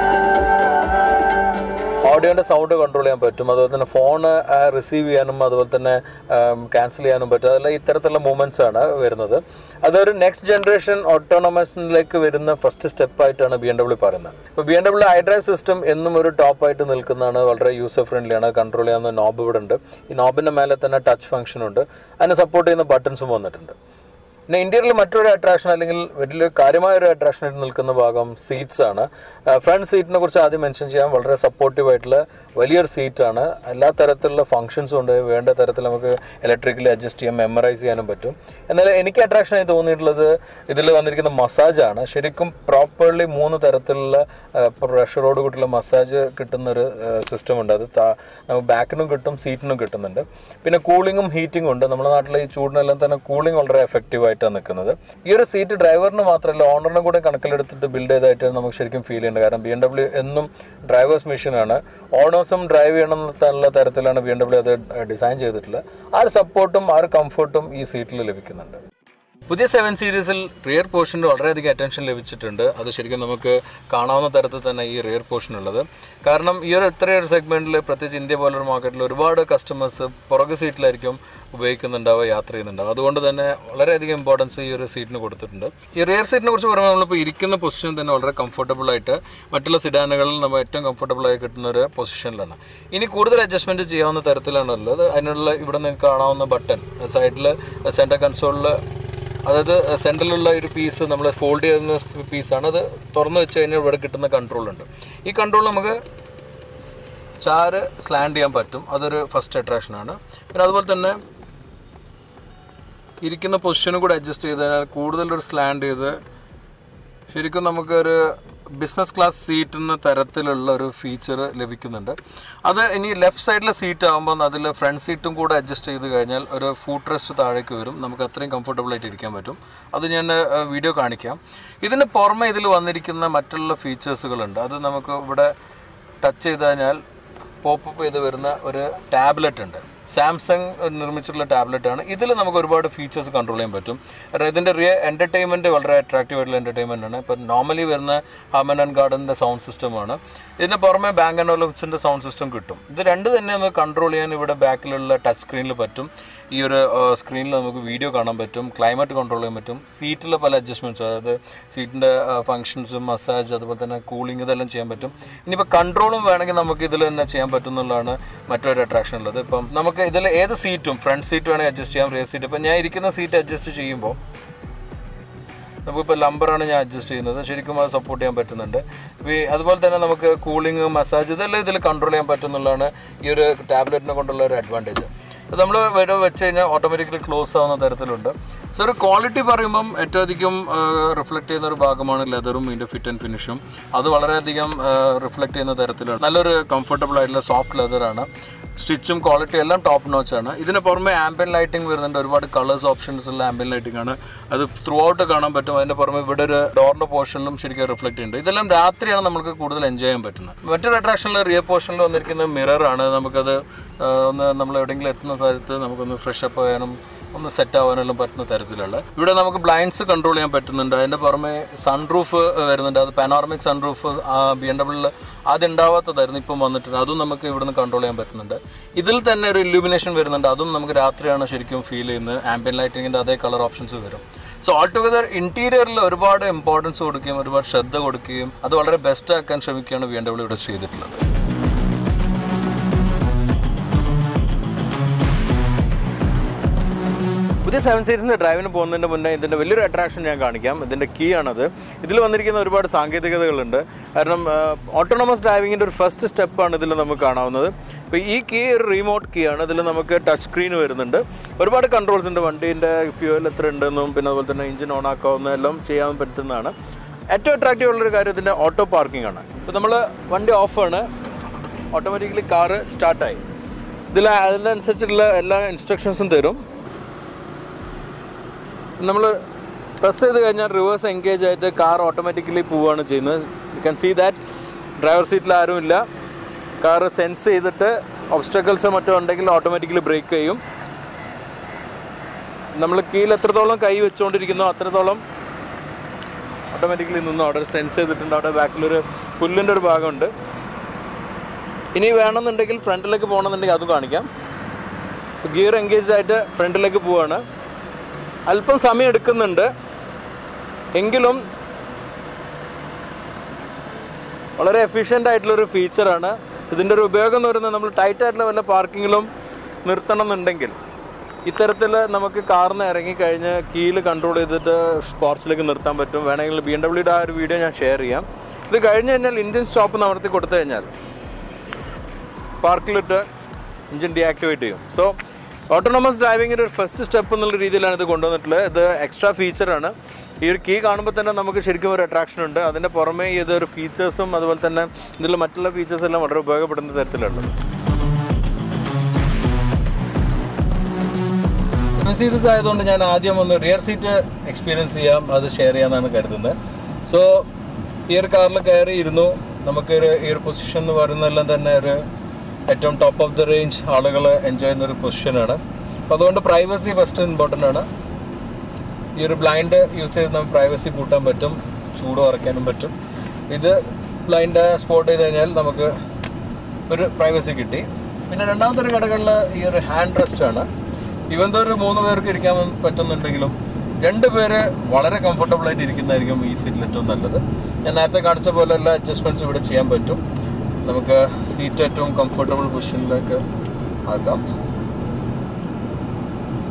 ഓഡിയോന്റെ സൗണ്ട് കൺട്രോൾ ചെയ്യാൻ പറ്റും അതുപോലെ തന്നെ ഫോൺ റിസീവ് ചെയ്യാനും അതുപോലെ തന്നെ ക്യാൻസൽ ചെയ്യാനും പറ്റും അതെല്ലാം ഇത്തരത്തിലുള്ള മൂവ്മെന്റ്സ് ആണ് വരുന്നത് അതൊരു നെക്സ്റ്റ് ജനറേഷൻ ഓട്ടോണമസിലേക്ക് വരുന്ന ഫസ്റ്റ് സ്റ്റെപ്പ് ആയിട്ടാണ് ബി എം ഡബ്ല്യു പറയുന്നത് ഇപ്പോൾ B M W iDrive system എന്നും ഒരു ടോപ്പ് ആയിട്ട് നിൽക്കുന്നതാണ് വളരെ യൂസർ ഫ്രണ്ട്ലി ആണ് കൺട്രോൾ ചെയ്യാവുന്ന നോബ് ഇവിടെ ഉണ്ട് ഈ നോബിന്റെ മേലെ തന്നെ ടച്ച് ഫംഗ്ഷൻ ഉണ്ട് അതിനെ സപ്പോർട്ട് ചെയ്യുന്ന ബട്ടൺസും വന്നിട്ടുണ്ട് പിന്നെ ഇന്ത്യയിൽ മറ്റൊരു അട്രാക്ഷൻ അല്ലെങ്കിൽ വലിയ കാര്യമായ ഒരു അട്രാക്ഷൻ ആയിട്ട് നിൽക്കുന്ന ഭാഗം സീറ്റ്സ് ആണ് ഫ്രണ്ട് സീറ്റിനെ കുറിച്ച് ആദ്യം മെൻഷൻ ചെയ്യാൻ വളരെ സപ്പോർട്ടീവ് ആയിട്ടുള്ള വലിയൊരു സീറ്റാണ് എല്ലാ തരത്തിലുള്ള ഫങ്ഷൻസും ഉണ്ട് വേണ്ട തരത്തിൽ നമുക്ക് ഇലക്ട്രിക്കലി അഡ്ജസ്റ്റ് ചെയ്യാൻ മെമ്മറൈസ് ചെയ്യാനും പറ്റും എന്നാൽ എനിക്ക് അട്രാക്ഷൻ ആയി തോന്നിയിട്ടുള്ളത് ഇതിൽ വന്നിരിക്കുന്ന മസാജാണ് ശരിക്കും പ്രോപ്പർലി മൂന്ന് തരത്തിലുള്ള പ്രഷറോട് കൂട്ടിയുള്ള മസാജ് കിട്ടുന്ന ഒരു സിസ്റ്റം ഉണ്ട് അത് താ- നമുക്ക് ബാക്കിനും കിട്ടും സീറ്റിനും കിട്ടുന്നുണ്ട് പിന്നെ കൂളിങ്ങും ഹീറ്റിംഗും ഉണ്ട് നമ്മുടെ നാട്ടിലെ ഈ ചൂടിനെല്ലാം തന്നെ കൂളിംഗ് വളരെ എഫക്റ്റീവ് ആയിട്ടാണ് നിൽക്കുന്നത് ഈ ഒരു സീറ്റ് ഡ്രൈവറിന് മാത്രമല്ല ഓണറിനെ കൂടെ കണക്കിലെടുത്തിട്ട് ബിൽഡ് ചെയ്തായിട്ട് നമുക്ക് ശരിക്കും ഫീൽ ചെയ്യുന്നത് കാരണം ബി എം ഡബ്ല്യു എന്നും ഡ്രൈവേഴ്സ് മെഷീനാണ് ഓണേഴ്സും ഡ്രൈവ് ചെയ്യണം എന്നുള്ള തരത്തിലാണ് ബി എം ഡബ്ല്യു അത് ഡിസൈൻ ചെയ്തിട്ടുള്ളത് ആ ഒരു സപ്പോർട്ടും ആ ഒരു കംഫർട്ടും ഈ സീറ്റിൽ ലഭിക്കുന്നുണ്ട് പുതിയ സെവൻ സീരീസിൽ റിയർ പോർഷന് വളരെയധികം അറ്റൻഷൻ ലഭിച്ചിട്ടുണ്ട് അത് ശരിക്കും നമുക്ക് കാണാവുന്ന തരത്തിൽ തന്നെ ഈ റിയർ പോർഷൻ ഉള്ളത് കാരണം ഈ ഒരു ഇത്രയൊരു സെഗ്മെന്റിൽ പ്രത്യേകിച്ച് ഇന്ത്യ പോലൊരു മാർക്കറ്റിൽ ഒരുപാട് കസ്റ്റമേഴ്സ് പുറകു സീറ്റിലായിരിക്കും ഉപയോഗിക്കുന്നുണ്ടാവുക യാത്ര ചെയ്യുന്നുണ്ടാവുക അതുകൊണ്ട് തന്നെ വളരെയധികം ഇമ്പോർട്ടൻസ് ഈ ഒരു സീറ്റിന് കൊടുത്തിട്ടുണ്ട് ഈ റിയർ സീറ്റിനെ കുറിച്ച് പറയുമ്പോൾ നമ്മളിപ്പോൾ ഇരിക്കുന്ന പൊസിഷൻ തന്നെ വളരെ കംഫർട്ടബിൾ ആയിട്ട് മറ്റുള്ള സിഡാനുകളിൽ നമ്മൾ ഏറ്റവും കംഫർട്ടബിൾ ആയി കിട്ടുന്ന ഒരു പൊസിഷനിലാണ് ഇനി കൂടുതൽ അഡ്ജസ്റ്റ്മെന്റ് ചെയ്യാവുന്ന തരത്തിലാണ് ഉള്ളത് അതിനുള്ള ഇവിടെ നിങ്ങൾക്ക് കാണാവുന്ന ബട്ടൺ സൈഡിൽ സെൻറ്റർ കൺസോളിൽ അതായത് സെൻട്രലുള്ള ഒരു പീസ് നമ്മൾ ഫോൾഡ് ചെയ്യുന്ന പീസാണ് അത് തുറന്നു വെച്ച് കഴിഞ്ഞാൽ ഇവിടെ കിട്ടുന്ന കൺട്രോൾ ഉണ്ട് ഈ കൺട്രോൾ നമുക്ക് ചാര് സ്ലാൻഡ് ചെയ്യാൻ പറ്റും അതൊരു ഫസ്റ്റ് അട്രാക്ഷനാണ് പിന്നെ അതുപോലെ തന്നെ ഇരിക്കുന്ന പൊസിഷനും കൂടെ അഡ്ജസ്റ്റ് ചെയ്ത് കഴിഞ്ഞാൽ കൂടുതലൊരു സ്ലാൻഡ് ചെയ്ത് ശരിക്കും നമുക്കൊരു ബിസിനസ് ക്ലാസ് സീറ്റുന്ന തരത്തിലുള്ള ഒരു ഫീച്ചർ ലഭിക്കുന്നുണ്ട് അത് ഇനി ലെഫ്റ്റ് സൈഡിലെ സീറ്റ് ആകുമ്പോൾ അതിൽ ഫ്രണ്ട് സീറ്റും കൂടെ അഡ്ജസ്റ്റ് ചെയ്ത് കഴിഞ്ഞാൽ ഒരു ഫുഡ് റെസ്റ്റ് താഴേക്ക് വരും നമുക്ക് അത്രയും കംഫർട്ടബിൾ ആയിട്ട് ഇരിക്കാൻ പറ്റും അത് ഞാൻ വീഡിയോ കാണിക്കാം ഇതിന് പുറമെ ഇതിൽ വന്നിരിക്കുന്ന മറ്റുള്ള ഫീച്ചേഴ്സുകളുണ്ട് അത് നമുക്ക് ഇവിടെ ടച്ച് ചെയ്ത് കഴിഞ്ഞാൽ പോപ്പപ്പ് ചെയ്ത് വരുന്ന ഒരു ടാബ്ലറ്റ് ഉണ്ട് സാംസങ് നിർമ്മിച്ചിട്ടുള്ള ടാബ്ലറ്റ് ആണ് ഇതിൽ നമുക്ക് ഒരുപാട് ഫീച്ചേഴ്സ് കൺട്രോൾ ചെയ്യാൻ പറ്റും കാരണം ഇതിൻ്റെ റിയ എൻ്റർടൈൻമെൻറ്റ് വളരെ അട്രാക്റ്റീവ് ആയിട്ടുള്ള എൻ്റർടൈൻമെൻ്റ് ആണ് ഇപ്പം നോർമലി വരുന്ന ഹാമൻ ആൻഡ് ഗാർഡൻ്റെ സൗണ്ട് സിസ്റ്റമാണ് ഇതിന് പുറമെ ബാങ്ക് ആൻഡ് ഒലിംപ്സിൻ്റെ സൗണ്ട് സിസ്റ്റം കിട്ടും ഇത് രണ്ട് തന്നെ നമുക്ക് കൺട്രോൾ ചെയ്യാൻ ഇവിടെ ബാക്കിലുള്ള ടച്ച് സ്ക്രീനിൽ പറ്റും ഈ ഒരു സ്ക്രീനിൽ നമുക്ക് വീഡിയോ കാണാൻ പറ്റും ക്ലൈമറ്റ് കൺട്രോൾ ചെയ്യാൻ പറ്റും സീറ്റിലെ പല അഡ്ജസ്റ്റ്മെൻറ്റ്സ് അതായത് സീറ്റിൻ്റെ ഫങ്ഷൻസും മസാജ് അതുപോലെ തന്നെ കൂളിംഗ് ഇതെല്ലാം ചെയ്യാൻ പറ്റും ഇനിയിപ്പോൾ കൺട്രോളും വേണമെങ്കിൽ നമുക്ക് ഇതിൽ തന്നെ ചെയ്യാൻ പറ്റും എന്നുള്ളതാണ് മറ്റൊരു അട്രാക്ഷൻ ഉള്ളത് ഇപ്പം നമുക്ക് ഇതിൽ ഏത് സീറ്റും ഫ്രണ്ട് സീറ്റ് വേണമെങ്കിൽ അഡ്ജസ്റ്റ് ചെയ്യാം റിയർ സീറ്റ് ഇപ്പം ഞാൻ ഇരിക്കുന്ന സീറ്റ് അഡ്ജസ്റ്റ് ചെയ്യുമ്പോൾ നമുക്കിപ്പോൾ ലംബറാണ് ഞാൻ അഡ്ജസ്റ്റ് ചെയ്യുന്നത് ശരിക്കും അത് സപ്പോർട്ട് ചെയ്യാൻ പറ്റുന്നുണ്ട് ഈ അതുപോലെ തന്നെ നമുക്ക് കൂളിംഗ് മസാജ് ഇതെല്ലാം ഇതിൽ കൺട്രോൾ ചെയ്യാൻ പറ്റുന്നുള്ളതാണ് ഈ ഒരു ടാബ്ലറ്റിനെ കൊണ്ടുള്ള ഒരു അഡ്വാൻറ്റേജ് അത് നമ്മൾ ഇവിടെ വെച്ച് കഴിഞ്ഞാൽ ഓട്ടോമാറ്റിക്കലി ക്ലോസ് ആവുന്ന തരത്തിലുണ്ട് സോ ഒരു ക്വാളിറ്റി പറയുമ്പം ഏറ്റവും അധികം റിഫ്ലക്റ്റ് ചെയ്യുന്ന ഒരു ഭാഗമാണ് ലെതറും ഇതിൻ്റെ ഫിറ്റ് ആൻഡ് ഫിനിഷും അത് വളരെയധികം റിഫ്ലക്റ്റ് ചെയ്യുന്ന തരത്തിലാണ് നല്ലൊരു കംഫർട്ടബിൾ ആയിട്ടുള്ള സോഫ്റ്റ് ലെതറാണ് സ്റ്റിച്ചും ക്വാളിറ്റി എല്ലാം ടോപ്പ് നോച്ച് ആണ് ഇതിന് പുറമെ ആംബിയൻ ലൈറ്റിംഗ് വരുന്നുണ്ട് ഒരുപാട് കളേഴ്സ് ഓപ്ഷൻസ് ഉള്ള ആംബിയൻ ലൈറ്റിംഗ് ആണ് അത് ത്രൂ ഔട്ട് കാണാൻ പറ്റും അതിന്റെ പുറമെ ഇവിടെ ഒരു ഡോറിന്റെ പോർഷനിലും ശരിക്കും റിഫ്ലക്ട് ചെയ്യുന്നുണ്ട് ഇതെല്ലാം രാത്രിയാണ് നമുക്ക് കൂടുതൽ എൻജോയ് ചെയ്യാൻ പറ്റുന്നത് മറ്റൊരു അട്രാക്ഷനിൽ റിയർ പോർഷനിൽ വന്നിരിക്കുന്ന മിറർ ആണ് നമുക്കത് ആ, ഒന്ന് നമ്മൾ എവിടെയെങ്കിലും എത്തുന്ന സ്ഥലത്ത് നമുക്കൊന്ന് ഫ്രഷ് അപ്പ് ചെയ്യാനും ഒന്ന് സെറ്റ് ആവാനെല്ലാം പറ്റുന്ന തരത്തിലുള്ള ഇവിടെ നമുക്ക് ബ്ലൈൻഡ്സ് കൺട്രോൾ ചെയ്യാൻ പറ്റുന്നുണ്ട് അതിൻ്റെ പുറമെ സൺറൂഫ് വരുന്നുണ്ട് അത് പാനോറമിക് സൺറൂഫ് ബി എം ഡബ്ല്യൂയിൽ അത് ഉണ്ടാവാത്തതായിരുന്നു ഇപ്പം വന്നിട്ടുണ്ട് അതും നമുക്ക് ഇവിടുന്ന് കൺട്രോൾ ചെയ്യാൻ പറ്റുന്നുണ്ട് ഇതിൽ തന്നെ ഒരു ഇല്യൂമിനേഷൻ വരുന്നുണ്ട് അതും നമുക്ക് രാത്രിയാണ് ശരിക്കും ഫീൽ ചെയ്യുന്നത് ആംബിയൻ ലൈറ്റിങ്ങിൻ്റെ അതേ കളർ ഓപ്ഷൻസ് വരും സോ ഓൾ ടുഗദർ ഇൻറ്റീരിയറിൽ ഒരുപാട് ഇമ്പോർട്ടൻസ് കൊടുക്കുകയും ഒരുപാട് ശ്രദ്ധ കൊടുക്കുകയും അത് വളരെ ബെസ്റ്റ് ആക്കാൻ ശ്രമിക്കുകയാണ് ബി എം ഡബ്ല്യൂ ഇവിടെ ചെയ്തിട്ടുള്ളത് പുതിയ സെവൻ സീരീസിൻ്റെ ഡ്രൈവിന് പോകുന്നതിന് മുന്നേ ഇതിൻ്റെ വലിയൊരു അട്രാക്ഷൻ ഞാൻ കാണിക്കാം ഇതിൻ്റെ കീ ആണത് ഇതിൽ വന്നിരിക്കുന്ന ഒരുപാട് സാങ്കേതികതകളുണ്ട് കാരണം ഓട്ടോണമസ് ഡ്രൈവിങ്ങിൻ്റെ ഒരു ഫസ്റ്റ് സ്റ്റെപ്പാണ് ഇതിൽ നമുക്ക് കാണാവുന്നത് ഇപ്പോൾ ഈ കീ ഒരു റിമോട്ട് കീ ആണ് ഇതിൽ നമുക്ക് ടച്ച് സ്ക്രീൻ വരുന്നുണ്ട് ഒരുപാട് കൺട്രോൾസ് ഉണ്ട് വണ്ടീൻ്റെ ഫ്യൂവൽ എത്ര ഉണ്ടെന്നും പിന്നെ അതുപോലെ തന്നെ എഞ്ചിൻ ഓൺ ആക്കാവുന്ന എല്ലാം ചെയ്യാൻ പറ്റുന്നതാണ് ഏറ്റവും അട്രാക്റ്റീവ് ഉള്ളൊരു കാര്യം ഇതിൻ്റെ ഓട്ടോ പാർക്കിംഗ് ആണ് ഇപ്പോൾ നമ്മൾ വണ്ടി ഓഫാണ് ഓട്ടോമാറ്റിക്കലി കാറ് സ്റ്റാർട്ടായി ഇതിൽ അതിനനുസരിച്ചുള്ള എല്ലാ ഇൻസ്ട്രക്ഷൻസും തരും നമ്മൾ പ്രസ് ചെയ്ത് കഴിഞ്ഞാൽ റിവേഴ്സ് എൻഗേജ് ആയിട്ട് കാർ ഓട്ടോമാറ്റിക്കലി പോവുകയാണ് ചെയ്യുന്നത് you can see that driver സീറ്റിൽ ആരും ഇല്ല കാർ സെൻസ് ചെയ്തിട്ട് ഒബ്സ്റ്റക്കിൾസ് മറ്റോ ഉണ്ടെങ്കിൽ ഓട്ടോമാറ്റിക്കലി ബ്രേക്ക് ചെയ്യും നമ്മൾ കീഴിൽ എത്രത്തോളം കൈ വെച്ചുകൊണ്ടിരിക്കുന്നോ അത്രത്തോളം ഓട്ടോമാറ്റിക്കലി നിന്നും അവിടെ സെൻസ് ചെയ്തിട്ടുണ്ട് അവിടെ ബാക്കിലൊരു പുല്ലിൻ്റെ ഒരു ഭാഗമുണ്ട് ഇനി വേണമെന്നുണ്ടെങ്കിൽ ഫ്രണ്ടിലേക്ക് പോകണമെന്നുണ്ടെങ്കിൽ അതും കാണിക്കാം ഗിയർ എൻഗേജ്ഡ് ആയിട്ട് ഫ്രണ്ടിലേക്ക് പോവാണ് അല്പം സമയം എടുക്കുന്നുണ്ട് എങ്കിലും വളരെ എഫിഷ്യൻ്റ് ആയിട്ടുള്ളൊരു ഫീച്ചറാണ് ഇതിൻ്റെ ഒരു ഉപയോഗം എന്ന് പറയുന്നത് നമ്മൾ ടൈറ്റ് ആയിട്ടുള്ള വല്ല പാർക്കിങ്ങിലും നിർത്തണം എന്നുണ്ടെങ്കിൽ ഇത്തരത്തിൽ നമുക്ക് കാറിന്ന് ഇറങ്ങിക്കഴിഞ്ഞ് കീയിൽ കൺട്രോൾ ചെയ്തിട്ട് സ്പോർട്സിലേക്ക് നിർത്താൻ പറ്റും വേണമെങ്കിൽ ബി എം ഡബ്ല്യൂയുടെ ആ ഒരു വീഡിയോ ഞാൻ ഷെയർ ചെയ്യാം ഇത് കഴിഞ്ഞ് കഴിഞ്ഞാൽ ഇന്ത്യൻ സ്റ്റോപ്പ് നടത്തി കൊടുത്തു കഴിഞ്ഞാൽ പാർക്കിലിട്ട് എഞ്ചിൻ ഡീആക്ടിവേറ്റ് ചെയ്യും സോ ഓട്ടോണമസ് ഡ്രൈവിങ്ങിൻ്റെ ഒരു ഫസ്റ്റ് സ്റ്റെപ്പ് എന്നുള്ള രീതിയിലാണ് ഇത് കൊണ്ടുവന്നിട്ടുള്ളത് ഇത് എക്സ്ട്രാ ഫീച്ചറാണ് ഈ ഒരു കീ കാണുമ്പോൾ തന്നെ നമുക്ക് ശരിക്കും ഒരു അട്രാക്ഷൻ ഉണ്ട് അതിൻ്റെ പുറമേ ഇതൊരു ഫീച്ചേഴ്സും അതുപോലെ തന്നെ ഇതിലുള്ള മറ്റുള്ള ഫീച്ചേഴ്സ് എല്ലാം വളരെ ഉപയോഗപ്പെടുന്ന തരത്തിലുള്ളത് സീരീസ് ആയതുകൊണ്ട് ഞാൻ ആദ്യം ഒന്ന് റിയർ സീറ്റ് എക്സ്പീരിയൻസ് ചെയ്യാം അത് ഷെയർ ചെയ്യാമെന്നാണ് കരുതുന്നത് സോ ഈ ഒരു കാറിൽ കയറി ഇരുന്നു നമുക്കൊരു ഈ ഒരു പൊസിഷൻ എന്ന് പറയുന്നതെല്ലാം തന്നെ ഒരു ഏറ്റവും ടോപ്പ് ഓഫ് ദി റേഞ്ച് ആളുകൾ എൻജോയ് ചെയ്യുന്ന ഒരു പൊസിഷനാണ് അപ്പോൾ അതുകൊണ്ട് പ്രൈവസി ഫസ്റ്റ് ഇമ്പോർട്ടൻ്റ് ആണ് ഈ ഒരു ബ്ലൈൻഡ് യൂസ് ചെയ്ത് നമുക്ക് പ്രൈവസി കൂട്ടാൻ പറ്റും ചൂട് കുറയ്ക്കാനും പറ്റും ഇത് ബ്ലൈൻഡ് സ്പോട്ട് ചെയ്ത് കഴിഞ്ഞാൽ നമുക്ക് ഒരു പ്രൈവസി കിട്ടി പിന്നെ രണ്ടാമത്തെ ഒരു കടകളിൽ ഈ ഒരു ഹാൻഡ് റെസ്റ്റ് ആണ് ഇവൻ ഒരു മൂന്ന് പേർക്ക് ഇരിക്കാൻ പറ്റുന്നുണ്ടെങ്കിലും രണ്ട് പേര് വളരെ കംഫർട്ടബിൾ ആയിട്ട് ഇരിക്കുന്നതായിരിക്കും ഈ സീറ്റിൽ ഏറ്റവും നല്ലത് ഞാൻ നേരത്തെ കാണിച്ച പോലെയുള്ള അഡ്ജസ്റ്റ്മെന്റ്സ് ഇവിടെ ചെയ്യാൻ പറ്റും നമുക്ക് സീറ്റ് ഏറ്റവും കംഫർട്ടബിൾ പൊസിഷനിലേക്ക് ആക്കാം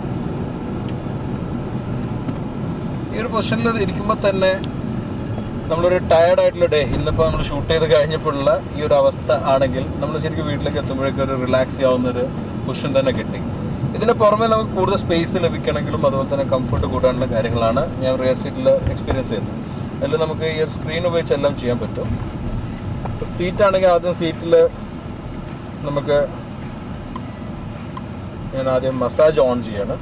ഈ ഒരു പൊസിഷനിൽ ഇരിക്കുമ്പോൾ തന്നെ നമ്മളൊരു ടയർഡ് ആയിട്ടുള്ള ഡേ ഇന്നിപ്പോൾ നമ്മൾ ഷൂട്ട് ചെയ്ത് കഴിഞ്ഞപ്പോഴുള്ള ഈ ഒരു അവസ്ഥ ആണെങ്കിൽ നമ്മൾ ശരിക്കും വീട്ടിലേക്ക് എത്തുമ്പോഴേക്കും ഒരു റിലാക്സ് ചെയ്യാവുന്ന ഒരു കുഷൻ തന്നെ കിട്ടി ഇതിന് പുറമെ നമുക്ക് കൂടുതൽ സ്പേസ് ലഭിക്കണമെങ്കിലും അതുപോലെ തന്നെ കംഫർട്ട് കൂടാനുള്ള കാര്യങ്ങളാണ് ഞാൻ റിയർ സീറ്റിൽ എക്സ്പീരിയൻസ് ചെയ്തത് അതിൽ നമുക്ക് ഈ ഒരു സ്ക്രീൻ ഉപയോഗിച്ച് എല്ലാം ചെയ്യാൻ പറ്റും സീറ്റ് ആണെങ്കിൽ ആദ്യം സീറ്റിൽ നമുക്ക് ഞാൻ ആദ്യം മസാജ് ഓൺ ചെയ്യാണ്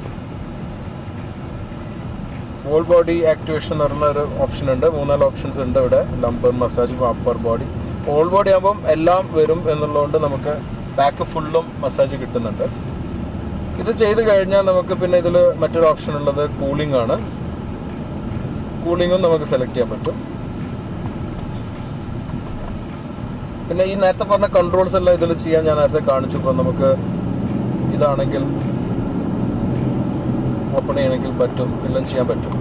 ഹോൾ ബോഡി ആക്ടിവേഷൻ എന്ന് പറയുന്ന ഒരു ഓപ്ഷൻ ഉണ്ട് മൂന്നാല് ഓപ്ഷൻസ് ഉണ്ട് ഇവിടെ lumbar massage upper body whole body ആകുമ്പം എല്ലാം വരും എന്നുള്ളതുകൊണ്ട് നമുക്ക് ബാക്ക് ഫുള്ളും മസാജ് കിട്ടുന്നുണ്ട് ഇത് ചെയ്ത് കഴിഞ്ഞാൽ നമുക്ക് പിന്നെ ഇതിൽ മറ്റൊരു ഓപ്ഷൻ ഉള്ളത് കൂളിംഗ് ആണ് കൂളിങ്ങും നമുക്ക് സെലക്ട് ചെയ്യാൻ പറ്റും പിന്നെ ഈ നേരത്തെ പറഞ്ഞ കൺട്രോൾസ് എല്ലാം ഇതിൽ ചെയ്യാൻ ഞാൻ നേരത്തെ കാണിച്ചു ഇപ്പോൾ നമുക്ക് ഇതാണെങ്കിൽ ഓപ്പൺ ചെയ്യണമെങ്കിൽ പറ്റും എല്ലാം ചെയ്യാൻ പറ്റും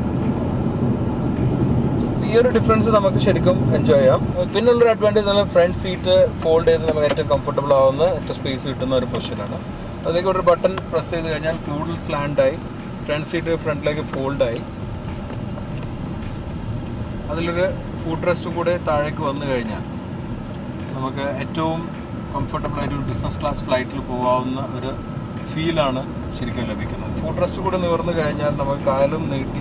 ഈ ഒരു ഡിഫറൻസ് നമുക്ക് ശരിക്കും എൻജോയ് ചെയ്യാം പിന്നുള്ളൊരു അഡ്വാൻറ്റേജ് നമ്മൾ ഫ്രണ്ട് സീറ്റ് ഫോൾഡ് ചെയ്ത് നമുക്ക് ഏറ്റവും കംഫർട്ടബിൾ ആവുന്ന ഏറ്റവും സ്പേസ് കിട്ടുന്ന ഒരു പൊസിഷനാണ് അതിലേക്ക് ഒരു ബട്ടൺ പ്രസ് ചെയ്ത് കഴിഞ്ഞാൽ കൂടുതൽ സ്ലാൻഡായി ഫ്രണ്ട് സീറ്റ് ഫ്രണ്ടിലേക്ക് ഫോൾഡായി അതിലൊരു ഫുഡ് റെസ്റ്റും കൂടെ താഴേക്ക് വന്നു കഴിഞ്ഞാൽ നമുക്ക് ഏറ്റവും കംഫർട്ടബിൾ ആയിട്ട് ഒരു ബിസിനസ് ക്ലാസ് ഫ്ലൈറ്റിൽ പോകാവുന്ന ഒരു ഫീലാണ് ശരിക്കും ലഭിക്കുന്നത് ഫുഡ് റെസ്റ്റ് കൂടെ നിവർന്നു കഴിഞ്ഞാൽ നമുക്ക് കാലും നീട്ടി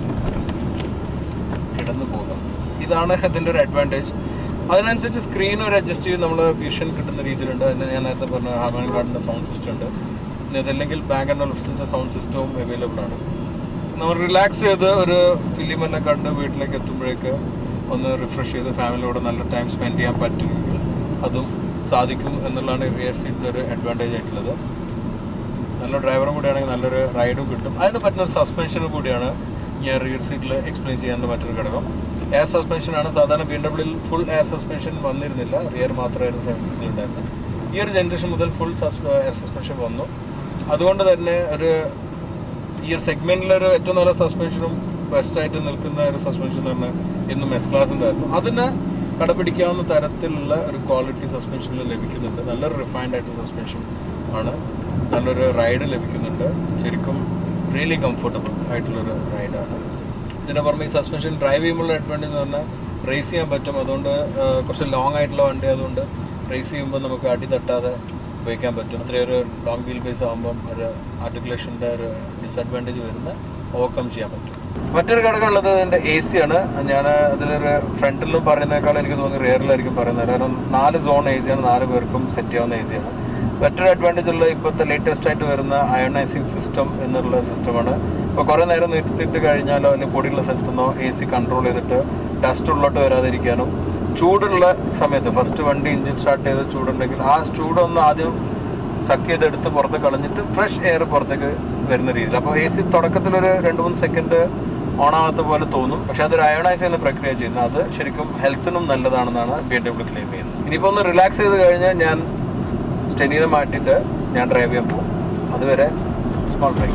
കിടന്നു പോകാം ഇതാണ് ഇതിൻ്റെ ഒരു അഡ്വാൻറ്റേജ് അതിനനുസരിച്ച് സ്ക്രീൻ ഒരു അഡ്ജസ്റ്റ് ചെയ്ത് നമ്മൾ വിഷൻ കിട്ടുന്ന രീതിയിലുണ്ട് അതിന് ഞാൻ നേരത്തെ പറഞ്ഞ ഹാമൻ ഗാർഡിൻ്റെ സൗണ്ട് സിസ്റ്റം ഉണ്ട് പിന്നെ അതല്ലെങ്കിൽ ബാങ്ക് ആൻഡ് ഓൾഫിസിൻ്റെ സൗണ്ട് സിസ്റ്റവും അവൈലബിൾ ആണ് നമ്മൾ റിലാക്സ് ചെയ്ത് ഒരു ഫിലിമെല്ലാം കണ്ട് വീട്ടിലേക്ക് എത്തുമ്പോഴേക്ക് ഒന്ന് റിഫ്രഷ് ചെയ്ത് ഫാമിലിയോട് നല്ല ടൈം സ്പെൻഡ് ചെയ്യാൻ പറ്റുമെങ്കിൽ അതും സാധിക്കും എന്നുള്ളതാണ് റിയർ സീറ്റിൻ്റെ ഒരു അഡ്വാൻറ്റേജ് ആയിട്ടുള്ളത് നല്ല ഡ്രൈവറും കൂടിയാണെങ്കിൽ നല്ലൊരു റൈഡും കിട്ടും അതിന് പറ്റുന്ന ഒരു സസ്പെൻഷനും കൂടിയാണ് ഞാൻ റിയർ സീറ്റിൽ എക്സ്പ്ലെയിൻ ചെയ്യാൻ മറ്റൊരു ഘടകം എയർ സസ്പെൻഷൻ ആണ് സാധാരണ ബി എം ഡബ്ല്യൂയിൽ ഫുൾ എയർ സസ്പെൻഷൻ വന്നിരുന്നില്ല റിയർ മാത്രമായിരുന്നു സെവൻ സിക്സിൽ ഉണ്ടായിരുന്നത് ഈ ഒരു ജനറേഷൻ മുതൽ ഫുൾ എയർ സസ്പെൻഷൻ വന്നു അതുകൊണ്ട് തന്നെ ഒരു ഈ ഒരു സെഗ്മെന്റിലൊരു ഏറ്റവും നല്ല സസ്പെൻഷനും ബെസ്റ്റായിട്ട് നിൽക്കുന്ന ഒരു സസ്പെൻഷൻ എന്ന് പറഞ്ഞാൽ ഇന്നും എസ് ക്ലാസ് ഉണ്ടായിരുന്നു അതിന് കടപിടിക്കാവുന്ന തരത്തിലുള്ള ഒരു ക്വാളിറ്റി സസ്പെൻഷനിൽ ലഭിക്കുന്നുണ്ട് നല്ലൊരു റിഫൈൻഡ് ആയിട്ട് സസ്പെൻഷൻ ആണ് നല്ലൊരു റൈഡ് ലഭിക്കുന്നുണ്ട് ശരിക്കും റിയലി കംഫർട്ടബിൾ ആയിട്ടുള്ളൊരു റൈഡാണ് ഇതിൻ്റെ പുറമെ ഈ സസ്പെൻഷൻ ഡ്രൈവ് ചെയ്യുമ്പോഴുള്ള അഡ്വാൻറ്റേജ് എന്ന് പറഞ്ഞാൽ റേസ് ചെയ്യാൻ പറ്റും അതുകൊണ്ട് ആ, കുറച്ച് ലോങ് ആയിട്ടുള്ള വണ്ടി അതുകൊണ്ട് റേസ് ചെയ്യുമ്പോൾ നമുക്ക് അടി തട്ടാതെ ഉപയോഗിക്കാൻ പറ്റും അത്രയും ഒരു ലോങ് വീൽ ബേസ് ആകുമ്പം ഒരു ആർട്ടിക്കുലേഷൻ്റെ ഒരു ഡിസഡ്വാൻറ്റേജ് വരുന്ന ഓവർകം ചെയ്യാൻ പറ്റും മറ്റൊരു ഘടകം ഉള്ളത് ഇതിൻ്റെ എ സി ആണ് ഞാൻ അതിലൊരു ഫ്രണ്ടിലും പറയുന്നതിനേക്കാൾ എനിക്ക് തോന്നുന്നു റിയറിലായിരിക്കും പറയുന്നത് കാരണം നാല് സോൺ എ സിയാണ് നാല് പേർക്കും സെറ്റ് ചെയ്യാവുന്ന എ സിയാണ് മറ്റൊരു അഡ്വാൻറ്റേജ് ഉള്ള ഇപ്പോഴത്തെ ലേറ്റസ്റ്റ് ആയിട്ട് വരുന്ന അയണൈസിങ് സിസ്റ്റം എന്നുള്ള സിസ്റ്റമാണ് ഇപ്പോൾ കുറേ നേരം നിർത്തിയിട്ട് കഴിഞ്ഞാലോ അല്ലെങ്കിൽ പൊടിയുള്ള സ്ഥലത്തുനിന്നോ എ സി കൺട്രോൾ ചെയ്തിട്ട് ഡസ്റ്റ് ഉള്ളോട്ട് വരാതിരിക്കാനും ചൂടുള്ള സമയത്ത് ഫസ്റ്റ് വണ്ടി എഞ്ചിൻ സ്റ്റാർട്ട് ചെയ്ത് ചൂടുണ്ടെങ്കിൽ ആ ചൂടൊന്ന് ആദ്യം സക്ക് ചെയ്തെടുത്ത് പുറത്ത് കളഞ്ഞിട്ട് ഫ്രഷ് എയർ പുറത്തേക്ക് വരുന്ന രീതിയിൽ അപ്പോൾ എ സി തുടക്കത്തിലൊരു രണ്ട് മൂന്ന് സെക്കൻഡ് ഓൺ ആവാത്ത പോലെ തോന്നും പക്ഷെ അതൊരു അയണൈസ് ചെയ്യുന്ന പ്രക്രിയ ചെയ്യുന്നത് അത് ശരിക്കും ഹെൽത്തിനും നല്ലതാണെന്നാണ് ബി എം ഡബ്ല്യൂ ക്ലെയിം ചെയ്യുന്നത് ഇനിയിപ്പോൾ ഒന്ന് റിലാക്സ് ചെയ്ത് കഴിഞ്ഞാൽ ഞാൻ സ്റ്റെനീനെ മാറ്റിയിട്ട് ഞാൻ ഡ്രൈവ് ചെയ്യാൻ പോകും അതുവരെ സ്മോൾ ബ്രേക്ക്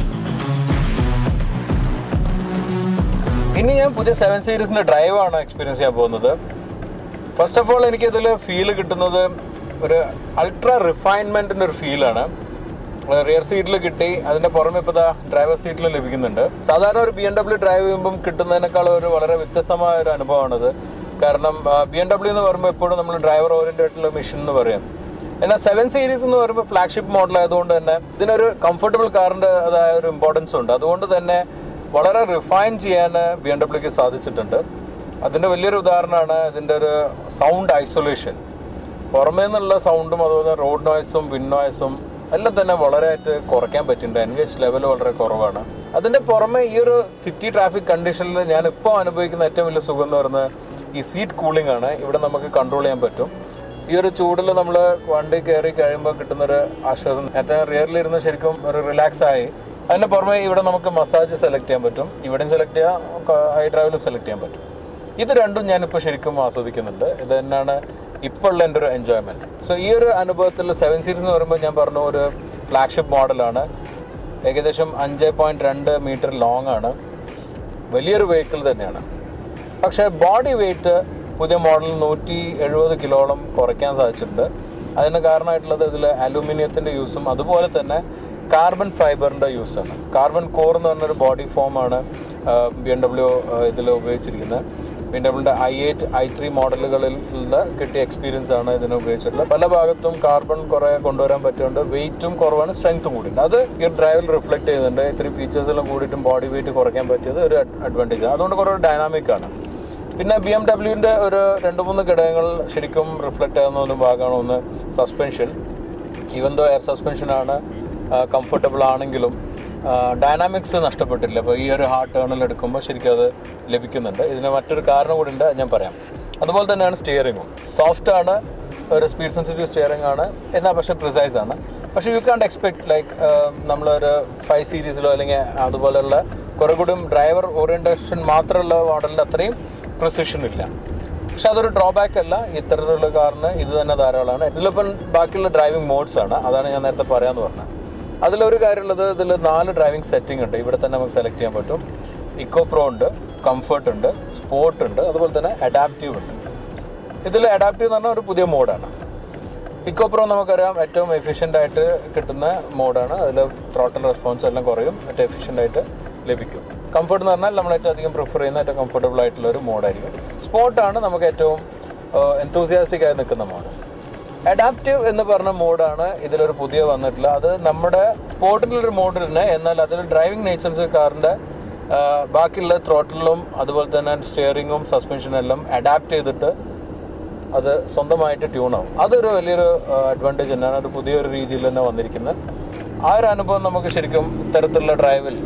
ഇനി ഞാൻ പുതിയ സെവൻ സീരീസിന്റെ ഡ്രൈവാണ് എക്സ്പീരിയൻസ് ചെയ്യാൻ പോകുന്നത് ഫസ്റ്റ് ഓഫ് ഓൾ എനിക്ക് ഇതിൽ ഫീൽ കിട്ടുന്നത് ഒരു അൾട്രാ റിഫൈൻമെന്റിന്റെ ഒരു ഫീലാണ് റിയർ സീറ്റിൽ കിട്ടി അതിന്റെ പുറമെ ഇപ്പോൾ ഡ്രൈവർ സീറ്റിൽ ലഭിക്കുന്നുണ്ട് സാധാരണ ഒരു ബി എം ഡബ്ല്യൂ ഡ്രൈവ് ചെയ്യുമ്പം കിട്ടുന്നതിനേക്കാൾ ഒരു വളരെ വ്യത്യസ്തമായ ഒരു അനുഭവമാണത് കാരണം ബി എം ഡബ്ല്യൂ എന്ന് പറയുമ്പോൾ എപ്പോഴും നമ്മൾ ഡ്രൈവർ ഓറിയന്റഡ് ആയിട്ടുള്ള മെഷീൻ എന്ന് പറയും എന്നാൽ സെവൻ സീരീസ് എന്ന് പറയുമ്പോൾ ഫ്ലാഗ്ഷിപ്പ് മോഡൽ ആയതുകൊണ്ട് തന്നെ ഇതിനൊരു കംഫർട്ടബിൾ കാറിന്റെ അതായ ഒരു ഇമ്പോർട്ടൻസ് ഉണ്ട് അതുകൊണ്ട് തന്നെ വളരെ റിഫൈൻ ചെയ്യാൻ ബി എം ഡബ്ല്യൂക്ക് സാധിച്ചിട്ടുണ്ട് അതിൻ്റെ വലിയൊരു ഉദാഹരണമാണ് ഇതിൻ്റെ ഒരു സൗണ്ട് ഐസൊലേഷൻ പുറമേ നിന്നുള്ള സൗണ്ടും അതുപോലെ റോഡ് നോയ്സും വിൻ നോയ്സും എല്ലാം തന്നെ വളരെയായിട്ട് കുറയ്ക്കാൻ പറ്റിയിട്ടുണ്ട് എൻഗേജ് ലെവൽ വളരെ കുറവാണ് അതിൻ്റെ പുറമെ ഈ ഒരു സിറ്റി ട്രാഫിക് കണ്ടീഷനിൽ ഞാൻ ഇപ്പോൾ അനുഭവിക്കുന്ന ഏറ്റവും വലിയ സുഖം എന്ന് പറയുന്നത് ഈ സീറ്റ് കൂളിംഗ് ആണ് ഇവിടെ നമുക്ക് കൺട്രോൾ ചെയ്യാൻ പറ്റും ഈ ഒരു ചൂടിൽ നമ്മൾ വണ്ടി കയറി കഴിയുമ്പോൾ കിട്ടുന്നൊരു ആശ്വാസം നേരത്തെ റിയറിൽ ഇരുന്ന് ശരിക്കും ഒരു റിലാക്സ് ആയി അതിന് പുറമെ ഇവിടെ നമുക്ക് മസാജ് സെലക്ട് ചെയ്യാൻ പറ്റും ഇവിടെയും സെലക്ട് ചെയ്യാം ഹൈ ഡ്രൈവിലും സെലക്ട് ചെയ്യാൻ പറ്റും ഇത് രണ്ടും ഞാനിപ്പോൾ ശരിക്കും ആസ്വദിക്കുന്നുണ്ട് ഇത് തന്നെയാണ് ഇപ്പോൾ ഉള്ള എൻ്റെ ഒരു എൻജോയ്മെൻറ്റ് സോ ഈ ഒരു അനുഭവത്തിൽ സെവൻ സീരീസ് എന്ന് പറയുമ്പോൾ ഞാൻ പറഞ്ഞ ഒരു ഫ്ലാഗ്ഷിപ്പ് മോഡലാണ് ഏകദേശം അഞ്ച് പോയിൻറ്റ് രണ്ട് മീറ്റർ ലോങ് ആണ് വലിയൊരു വെഹിക്കിൾ തന്നെയാണ് പക്ഷേ ബോഡി വെയിറ്റ് പുതിയ മോഡൽ നൂറ്റി എഴുപത് കിലോളം കുറയ്ക്കാൻ സാധിച്ചിട്ടുണ്ട് അതിന് കാരണമായിട്ടുള്ളത് ഇതിൽ അലൂമിനിയത്തിൻ്റെ യൂസും അതുപോലെ തന്നെ കാർബൺ ഫൈബറിൻ്റെ യൂസാണ് കാർബൺ കോർ എന്ന് പറഞ്ഞൊരു ബോഡി ഫോമാണ് ബി എം ഡബ്ല്യു ഇതിൽ ഉപയോഗിച്ചിരിക്കുന്നത് ബി ഡബ്ല്യൂൻ്റെ ഐ എയ്റ്റ് ഐ ത്രീ മോഡലുകളിൽ കിട്ടിയ എക്സ്പീരിയൻസ് ആണ് ഇതിന് ഉപയോഗിച്ചിട്ടുള്ളത് പല ഭാഗത്തും കാർബൺ കുറേ കൊണ്ടുവരാൻ പറ്റുന്നുണ്ട് വെയിറ്റും കുറവാണ് സ്ട്രെങ്ത്തും കൂടിയുണ്ട് അത് ഈ ഡ്രൈവിൽ റിഫ്ലക്ട് ചെയ്യുന്നുണ്ട് ഇത്രയും ഫീച്ചേഴ്സ് എല്ലാം കൂടിയിട്ടും ബോഡി വെയിറ്റ് കുറയ്ക്കാൻ പറ്റിയത് ഒരു അഡ്വാൻറ്റേജ് അതുകൊണ്ട് കുറേ ഡൈനാമിക് ആണ് പിന്നെ ബി എം ഡബ്ല്യുവിൻ്റെ ഒരു രണ്ട് മൂന്ന് ഘടകങ്ങൾ ശരിക്കും റിഫ്ലക്റ്റ് ആകുന്ന ഒരു ഭാഗമാണ് ഒന്ന് സസ്പെൻഷൻ ഈവൻ ദോ എയർ സസ്പെൻഷനാണ് കംഫർട്ടബിൾ ആണെങ്കിലും ഡൈനാമിക്സ് നഷ്ടപ്പെട്ടില്ല അപ്പോൾ ഈ ഒരു ഹാർഡ് ടേണിൽ എടുക്കുമ്പോൾ ശരിക്കും അത് ലഭിക്കുന്നുണ്ട് ഇതിന് മറ്റൊരു കാരണം കൂടി ഉണ്ട് അത് ഞാൻ പറയാം അതുപോലെ തന്നെയാണ് സ്റ്റിയറിങ്ങും സോഫ്റ്റ് ആണ് ഒരു സ്പീഡ് സെൻസിറ്റീവ് സ്റ്റിയറിംഗ് ആണ് എന്നാൽ പക്ഷേ പ്രിസൈസ് ആണ് പക്ഷേ യു കാണ്ട് എക്സ്പെക്ട് ലൈക്ക് നമ്മളൊരു ഫൈവ് സീരീസിലോ അല്ലെങ്കിൽ അതുപോലെയുള്ള കുറേ കൂടിയും ഡ്രൈവർ ഓറിയൻറ്റേഷൻ മാത്രമുള്ള മോഡലിൻ്റെ അത്രയും പ്രിസിഷൻ ഇല്ല പക്ഷെ അതൊരു ഡ്രോബാക്ക് അല്ല ഇത്തരത്തിലുള്ള കാറിന് ഇത് തന്നെ ധാരാളമാണ് ഇതിലിപ്പം ബാക്കിയുള്ള ഡ്രൈവിംഗ് മോഡ്സ് ആണ് അതാണ് ഞാൻ നേരത്തെ പറയാമെന്ന് പറഞ്ഞത് അതിലൊരു കാര്യമുള്ളത് ഇതിൽ നാല് ഡ്രൈവിംഗ് സെറ്റിംഗ് ഉണ്ട് ഇവിടെ തന്നെ നമുക്ക് സെലക്ട് ചെയ്യാൻ പറ്റും ഇക്കോ പ്രോ ഉണ്ട് കംഫർട്ട് ഉണ്ട് സ്പോർട്ട് ഉണ്ട് അതുപോലെ തന്നെ അഡാപ്റ്റീവ് ഉണ്ട് ഇതിൽ അഡാപ്റ്റീവ് എന്ന് പറഞ്ഞാൽ ഒരു പുതിയ മോഡാണ് ഇക്കോ പ്രോ നമുക്കറിയാം ഏറ്റവും എഫിഷ്യൻ്റ് ആയിട്ട് കിട്ടുന്ന മോഡാണ് അതിൽ ത്രോട്ടൽ റെസ്പോൺസ് എല്ലാം കുറയും ഏറ്റവും എഫിഷ്യൻ്റ് ആയിട്ട് ലഭിക്കും കംഫർട്ട് എന്ന് പറഞ്ഞാൽ നമ്മൾ ഏറ്റവും അധികം പ്രിഫർ ചെയ്യുന്ന ഏറ്റവും കംഫർട്ടബിൾ ആയിട്ടുള്ള ഒരു മോഡായിരിക്കും സ്പോർട്ടാണ് നമുക്ക് ഏറ്റവും എന്തൂസിയാസ്റ്റിക് ആയി നിൽക്കുന്ന മോഡ് അഡാപ്റ്റീവ് എന്ന് പറഞ്ഞ മോഡാണ് ഇതിലൊരു പുതിയ വന്നിട്ടുള്ള അത് നമ്മുടെ സ്പോർട്ടിലൊരു മോഡ് തന്നെ എന്നാൽ അതിൽ ഡ്രൈവിംഗ് നേച്ചേഴ്സ് കാറിൻ്റെ ബാക്കിയുള്ള ത്രോട്ടിലും അതുപോലെ തന്നെ സ്റ്റിയറിങ്ങും സസ്പെൻഷനും എല്ലാം അഡാപ്റ്റ് ചെയ്തിട്ട് അത് സ്വന്തമായിട്ട് ട്യൂൺ ആവും അതൊരു വലിയൊരു അഡ്വാൻറ്റേജ് തന്നെയാണ് അത് പുതിയൊരു രീതിയിൽ തന്നെ വന്നിരിക്കുന്നത് ആ ഒരു അനുഭവം നമുക്ക് ശരിക്കും ഇത്തരത്തിലുള്ള ഡ്രൈവിൽ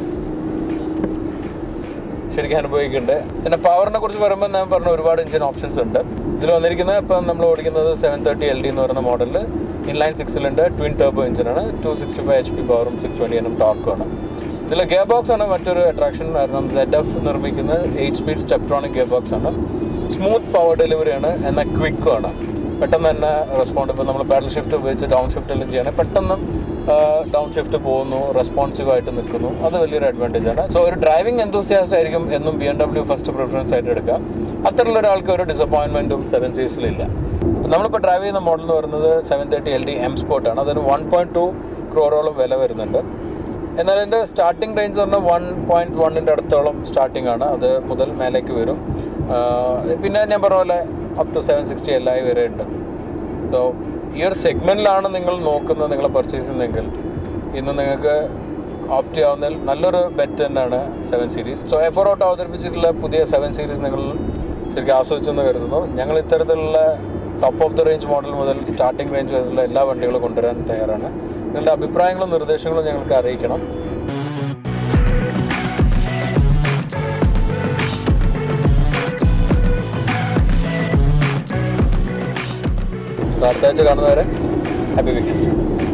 ശരിക്കും അനുഭവിക്കുന്നുണ്ട് പിന്നെ പവറിനെ കുറിച്ച് പറയുമ്പോൾ ഞാൻ പറഞ്ഞ ഒരുപാട് എഞ്ചിൻ ഓപ്ഷൻസ് ഉണ്ട് ഇതിൽ വന്നിരിക്കുന്നത് ഇപ്പം നമ്മൾ ഓടിക്കുന്നത് സെവൻ തേർട്ടി എൽ ഡി എന്ന് പറയുന്ന മോഡലിൽ inline six cylinder twin turbo എഞ്ചിനാണ് two sixty five H P പവറും സിക്സ് ട്വൻറ്റി എം ടോർക്കുമാണ് ഇതിൽ ഗിയർ ബോക്സ് ആണ് മറ്റൊരു അട്രാക്ഷൻ കാരണം സെഡ് എഫ് നിർമ്മിക്കുന്നത് eight speed Steptronic gear box ആണ് സ്മൂത്ത് പവർ ഡെലിവറിയാണ് എന്നാൽ ക്വിക്കും ആണ് പെട്ടെന്ന് തന്നെ റെസ്പോണ്ട് ഇപ്പോൾ നമ്മൾ പാഡൽ ഷിഫ്റ്റ് ഉപയോഗിച്ച് ഡൗൺ ഷിഫ്റ്റ് എല്ലാം ചെയ്യണേ പെട്ടെന്ന് ഡൗൺ ഷിഫ്റ്റ് പോകുന്നു റെസ്പോൺസീവ് ആയിട്ട് നിൽക്കുന്നു അത് വലിയൊരു അഡ്വാൻറ്റേജ് ആണ് സോ ഒരു ഡ്രൈവിംഗ് എന്തൂസിയാസ്റ്റ് ആയിരിക്കും എന്നും B M W first preference ആയിട്ട് എടുക്കുക അത്തരമുള്ള ഒരാൾക്ക് ഒരു ഡിസപ്പോയിൻമെൻറ്റും സെവൻ സീസിലില്ല നമ്മളിപ്പോൾ ഡ്രൈവ് ചെയ്യുന്ന മോഡൽ എന്ന് പറയുന്നത് seven thirty L D M സ്പോർട്ടാണ് അതിന് വൺ പോയിൻറ്റ് ടു ക്രോറോളം വില വരുന്നുണ്ട് എന്നാൽ എൻ്റെ സ്റ്റാർട്ടിംഗ് റേഞ്ച് എന്ന് പറഞ്ഞാൽ വൺ പോയിൻറ്റ് വണ്ണിൻ്റെ അടുത്തോളം സ്റ്റാർട്ടിംഗ് ആണ് അത് മുതൽ മേലേക്ക് വരും ആഹ് പിന്നെ ഞാൻ പറഞ്ഞ പോലെ up to seven sixty L ആയി വരെ ഉണ്ട് സോ ഈ ഒരു സെഗ്മെൻറ്റിലാണ് നിങ്ങൾ നോക്കുന്നത് നിങ്ങൾ പർച്ചേസ് ചെയ്യുന്നതെങ്കിൽ ഇന്ന് നിങ്ങൾക്ക് ഓപ്റ്റ് ചെയ്യാവുന്നതിൽ നല്ലൊരു ബെറ്റ് തന്നെയാണ് സെവൻ സീരീസ് സോ എഫോർ ഔട്ട് അവതരിപ്പിച്ചിട്ടുള്ള പുതിയ സെവൻ സീരീസ് നിങ്ങൾ ശരിക്കും ആസ്വദിച്ചെന്ന് കരുതുന്നു ഞങ്ങൾ ഇത്തരത്തിലുള്ള top of the range model മുതൽ സ്റ്റാർട്ടിംഗ് റേഞ്ച് വരെയുള്ള എല്ലാ വണ്ടികളും കൊണ്ടുവരാൻ തയ്യാറാണ് നിങ്ങളുടെ അഭിപ്രായങ്ങളും നിർദ്ദേശങ്ങളും ഞങ്ങൾക്ക് അറിയിക്കണം അടുത്ത ആഴ്ച കാണുന്നവരെ ഹാപ്പി വീക്കെൻഡ്